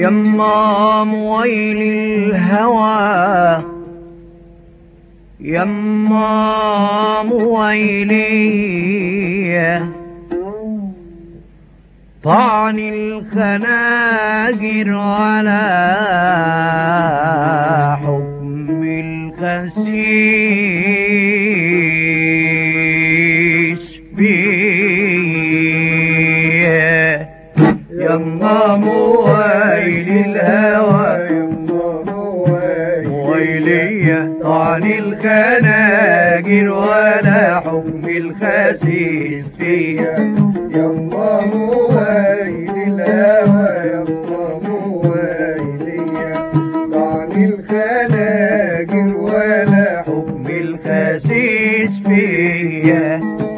يما مويل الهوى يما مويلي طعن الخناجر على حكم الخسيس بيه يما مويل الهوى مويلية طعن الخناجر ولا حكم الخسيس فيها يما مويل الهوى يما مويلية طعن الخناجر ولا حكم الخسيس فيها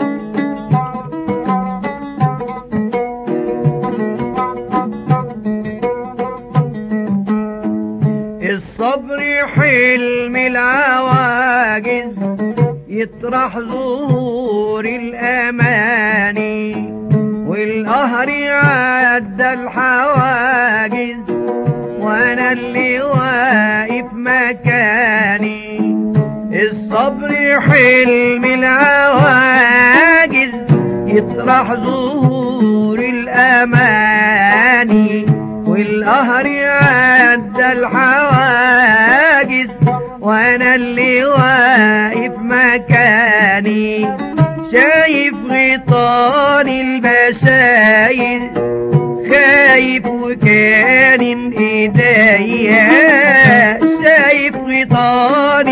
الصبر حلم العواجز يطرح ظهور الأماني والقهر عدى الحواجز وانا اللي واقف مكاني الصبر حلم العواجز يطرح ظهور الأماني والقهر عدى الحواجز وانا اللي واقف مكاني شايف غيطان البشاير خايف وكان ايديا شايف غيطان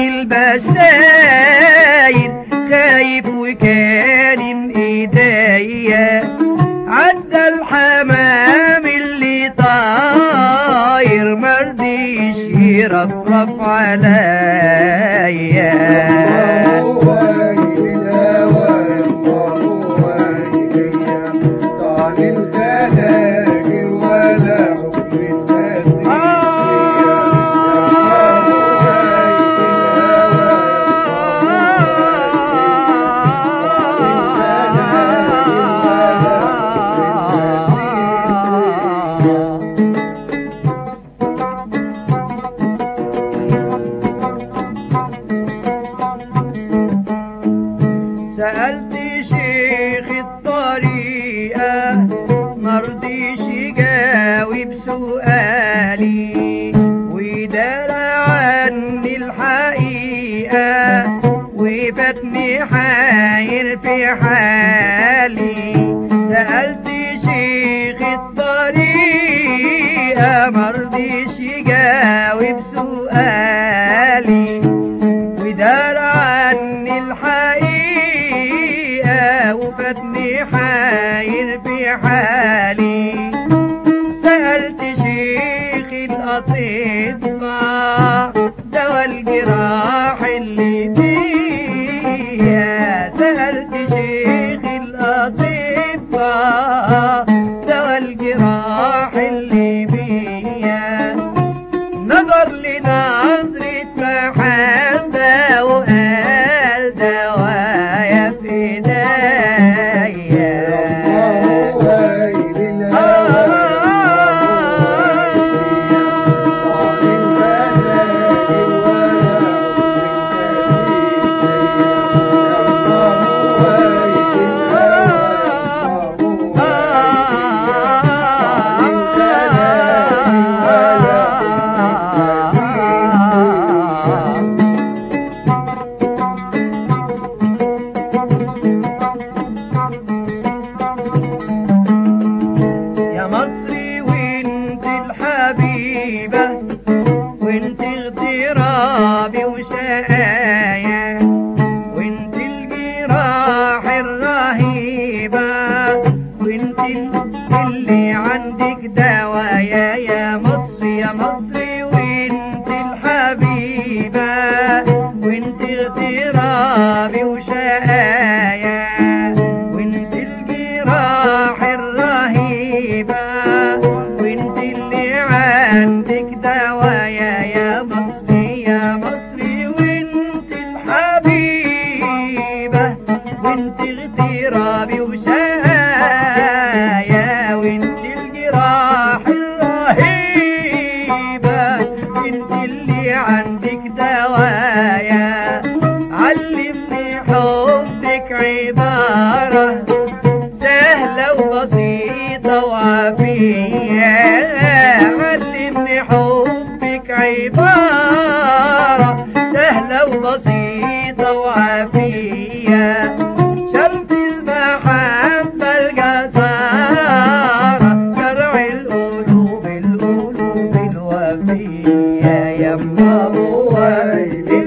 البشاير خايف وكان ايديا عدى الحمام اللي طاير مرضيش يرفرف عليا مويل الهوى يما مويلية طعن الخناجر ولا حكم الخسيس سألت شيخ الطريقة مرضيش يجاوب سؤالي ودار عني الحقيقة وفاتني حاير في حالي سألت شيخ الطريقة مرضيش يجاوب سؤالي ودار عني الحقيقة وفاتني حاير في حالي سألت شيخ الأطباء دوا الجراح اللي فيها سألت شيخ الأطباء دوا الجراح اللي فيها نظر لنظرة محبة وقال دوايا في ايديا مويل الهوى طعن الخناجر ولا يا مصري وانت الحبيبة وانت اغترابي وشقايا وانت الجراح الرهيبة وانت اللي عندك دوايا يا مصري يا مصري وانت الحبيبة وانت اغترابي وشقايا وانت الجراح الرهيبة وانت اللي عندك دوايا يا مصري يا مصري وانت الحبيبة وانت اغترابي وشايا وانت الجراح الرهيبة سهلة وبسيطة وعافية علمني حبك عبارة سهلة وبسيطة وعافية شرط المحبة الجسارة شرع القلوب القلوب الوفية يا الله